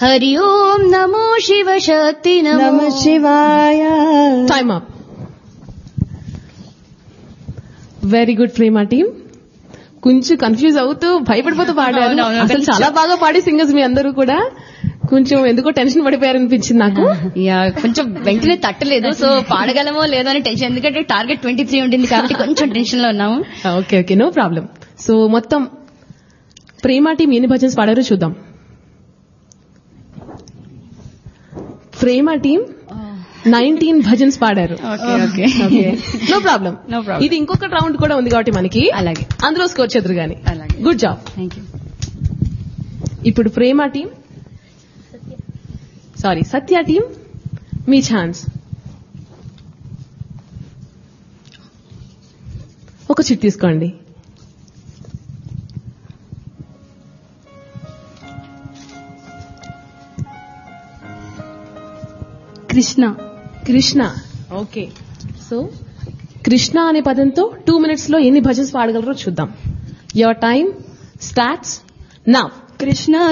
హరి ఓం నమో శివ శక్తి నమ నమో శివాయ time up very good Prema team కొంచెం కన్ఫ్యూజ్ అవుతూ భయపడిపోతూ పాడారు అవునవును. అసలు చాలా బాగా పాడి సింగర్స్ మీ అందరూ కూడా కొంచెం ఎందుకో టెన్షన్ పడిపోయారు అనిపించింది నాకు యా కొంచెం వెంటనే తట్టలేదు సో పాడగలమో లేదో అని టెన్షన్ ఎందుకంటే టార్గెట్ ట్వంటీ త్రీ ఉంటుంది కాబట్టి కొంచెం టెన్షన్ లో ఉన్నాము okay okay no problem so మొత్తం ప్రేమ టీం ఎన్ని భజన్స్ పాడారో చూద్దాం ప్రేమ టీం నైన్టీన్ భజన్స్ పాడారు okay okay okay no problem No problem. ఇది ఇంకొక రౌండ్ కూడా ఉంది కాబట్టి మనకి అలాగే అందులో స్కోర్ చేద్దరు గాని అలాగే. గుడ్ జాబ్ థ్యాంక్ యూ ఇప్పుడు Prema team sorry Satya team మీ ఛాన్స్ ఒక చిట్ తీసుకోండి కృష్ణ కృష్ణ ఓకే సో కృష్ణ అనే పదంతో టూ మినిట్స్ లో ఎన్ని భజన్స్ పాడగలరో చూద్దాం యువర్ టైం స్టార్ట్స్ నా కృష్ణ